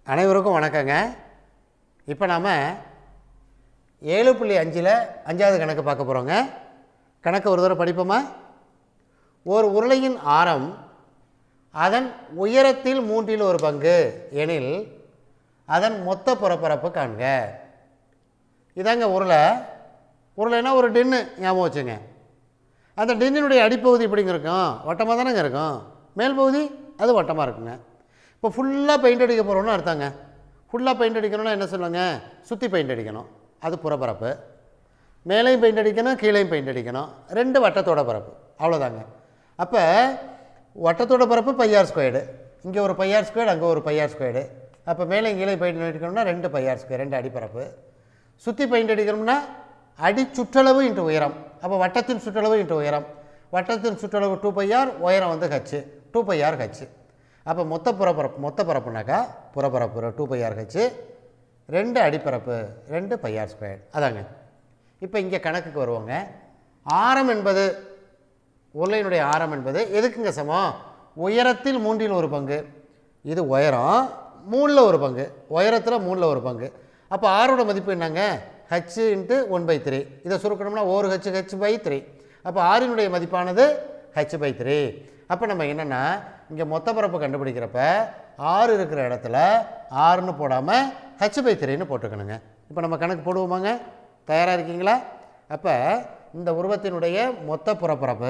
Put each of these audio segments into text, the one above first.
அனைவருக்கும் வணக்கங்க இப்போ நாம் ஏழு புள்ளி அஞ்சில் அஞ்சாவது கணக்கு பார்க்க போகிறோங்க கணக்கு ஒரு தடவை படிப்போமா ஒரு உருளையின் ஆரம் அதன் உயரத்தில் மூன்றில் ஒரு பங்கு எனில் அதன் மொத்த புறப்பரப்பு காண்க இதாங்க உருளை உருளைனா ஒரு டின்னு ஞாபகம் வச்சுங்க அந்த டின்னினுடைய அடிப்பகுதி எப்படிங்க இருக்கும் வட்டமாக தானேங்க இருக்கும் மேல் பகுதி அது வட்டமாக இருக்குங்க இப்போ ஃபுல்லாக பெயிண்ட் அடிக்க போகிறோம்னு அர்த்தங்க ஃபுல்லாக பெயிண்ட் அடிக்கணும்னா என்ன சொல்லுவாங்க சுற்றி பெயிண்ட் அடிக்கணும் அது புறப்பரப்பு மேலேயும் பெயிண்ட் அடிக்கணும் கீழேயும் பெயிண்ட் அடிக்கணும் ரெண்டு வட்டத்தோட பரப்பு அவ்வளோதாங்க அப்போ வட்டத்தோட பரப்பு பையார் ஸ்கொயர்டு இங்கே ஒரு பையார் ஸ்கொயர்டு அங்கே ஒரு பையார் ஸ்கொயர்டு அப்போ மேலே கீழே பெயிண்ட் அடிக்கணும்னா ரெண்டு பையார் ஸ்கொயர் ரெண்டு அடிப்பரப்பு சுற்றி பெயிண்ட் அடிக்கணும்னா அடி சுற்றளவு இன்று உயரம் அப்போ வட்டத்தின் சுற்றளவு இன்று உயரம் வட்டத்தின் சுற்றளவு டூ பையார் உயரம் வந்து ஹச்சு டூ பையார் ஹச்சு அப்போ மொத்த புறப்பரப்பு மொத்த பரப்புனாக்கா புறப்பரப்பு டூ பையார் ஹச்சு ரெண்டு அடிப்பரப்பு ரெண்டு பையார் ஸ்கொயர் அதாங்க இப்போ இங்கே கணக்குக்கு வருவோங்க ஆரம் என்பது உருளையினுடைய ஆரம் என்பது எதுக்குங்க சமம் உயரத்தில் மூன்றில் ஒரு பங்கு இது உயரம் மூணில் ஒரு பங்கு உயரத்தில் மூணில் ஒரு பங்கு அப்போ ஆரோட மதிப்பு என்னங்க H into one by three இதை சுருக்கணும்னா ஒரு ஹச் ஹச் பை த்ரீ அப்போ ஆறினுடைய மதிப்பானது ஹச் பை த்ரீ அப்போ நம்ம என்னென்னா இங்கே மொத்த பரப்பு கண்டுபிடிக்கிறப்ப ஆறு இருக்கிற இடத்துல ஆறுன்னு போடாமல் ஹச் பை த்ரீன்னு போட்டுக்கணுங்க இப்போ நம்ம கணக்கு போடுவோமாங்க தயாராக இருக்கீங்களா அப்போ இந்த உருவத்தினுடைய மொத்த புறப்பரப்பு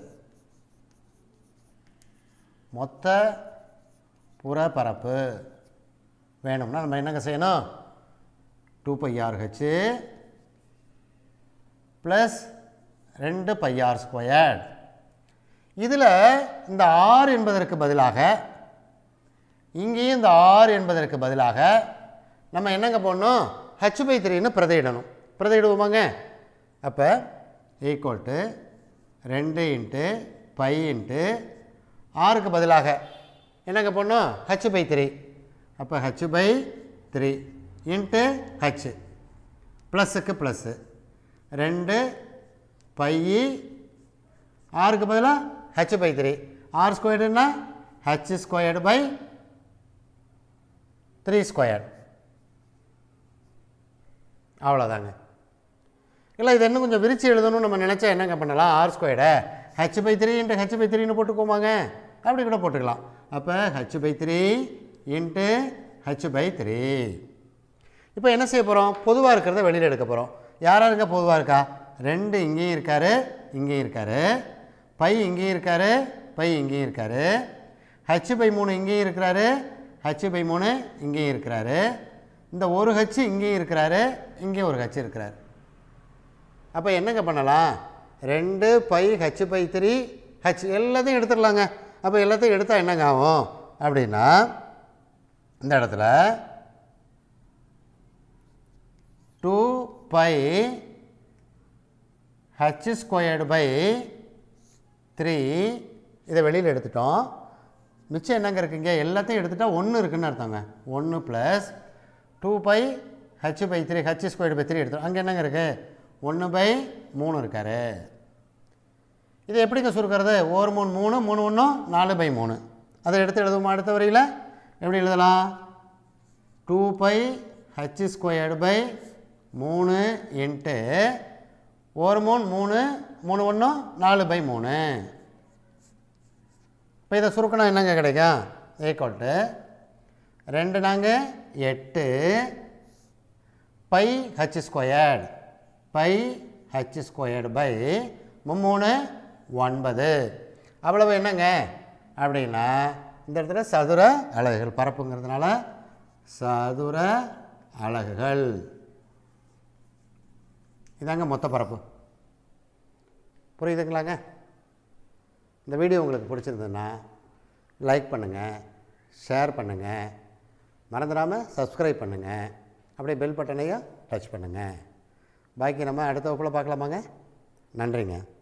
மொத்த புறப்பரப்பு வேணும்னா நம்ம என்னங்க செய்யணும் டூ பையார் ஹெச்சு ப்ளஸ் ரெண்டு பையார் ஸ்கொயர் இதில் இந்த ஆறு என்பதற்கு பதிலாக இங்கேயும் இந்த ஆறு என்பதற்கு பதிலாக நம்ம என்னங்க போடணும் ஹச் பை த்ரீன்னு பிரதையிடணும் பிரதையிடுவோமாங்க அப்போ ஈக்குவல் டு ரெண்டு இன்ட்டு பை இன்ட்டு ஆறுக்கு பதிலாக என்னங்க போடணும் ஹச் பை த்ரீ அப்போ H by three into H ப்ளஸுக்கு ப்ளஸ்ஸு ரெண்டு பை ஆறுக்கு பதிலாக ஹச் பை த்ரீ ஆர் ஸ்கொயர்டுன்னா H squared by three square அவ்வளோதாங்க இல்லை இது இன்னும் கொஞ்சம் விரித்து எழுதணும்னு நம்ம நினச்சா என்னங்க பண்ணலாம் ஆர் ஸ்கொயர்டை H by three into H by த்ரீன்னு போட்டுக்கோமாங்க அப்படி கூட போட்டுக்கலாம் அப்போ H by three into H by three இப்போ என்ன செய்ய போகிறோம் பொதுவாக இருக்கிறத வெளியில் எடுக்க போகிறோம் யார் யாருங்க பொதுவாக இருக்கா ரெண்டு இங்கேயும் இருக்கார் இங்கேயும் இருக்கார் பை இங்கேயும் இருக்கார் பை இங்கேயும் இருக்கார் ஹச் பை மூணு இங்கேயும் இருக்கிறாரு ஹச் பை மூணு இங்கேயும் இருக்கிறாரு இந்த ஒரு ஹச் இங்கேயும் இருக்கிறாரு இங்கேயும் ஒரு ஹச் இருக்கிறார் அப்போ என்னங்க பண்ணலாம் ரெண்டு pi H by three H எல்லாத்தையும் எடுத்துடலாங்க அப்போ எல்லாத்தையும் எடுத்தால் என்னங்க ஆகும் அப்படின்னா இந்த இடத்துல two pi H squared by three இதை வெளியில் எடுத்துட்டோம் மிச்சம் என்னங்க இருக்குங்க எல்லாத்தையும் எடுத்துட்டால் ஒன்று இருக்குன்னு அர்த்தங்க ஒன்று plus two pi H by three H squared by three எடுத்தோம் அங்கே என்னங்க இருக்குது ஒன்று பை மூணு இருக்காரு இது எப்படிங்க சுருக்கிறது ஒரு மூணு மூணு மூணு ஒன்றும் நாலு பை மூணு அதை எடுத்து எழுதுவோமா அடுத்த வரையில் எப்படி எழுதலாம் two pi H squared by மூணு இன்ட்டு ஒரு மூணு மூணு மூணு ஒன்றும் நாலு பை மூணு இப்போ இதை சுருக்கணும் என்னங்க கிடைக்கும் ஏக்கோட்டு ரெண்டு நாங்கள் எட்டு pi H squared by H squared by மும்மூணு ஒன்பது அவ்வளவு என்னங்க அப்படின்னா இந்த இடத்துல சதுர அலகுகள் பரப்புங்கிறதுனால சதுர அலகுகள் இதாங்க மொத்த பரப்பு புரியுதுங்களாங்க இந்த வீடியோ உங்களுக்கு பிடிச்சிருந்ததுன்னா லைக் பண்ணுங்கள் ஷேர் பண்ணுங்கள் மறந்துடாமல் சப்ஸ்கிரைப் பண்ணுங்கள் அப்படியே பெல் பட்டனையும் டச் பண்ணுங்கள் பாக்கி நம்ம அடுத்த வகுப்பில் பார்க்கலாமாங்க நன்றிங்க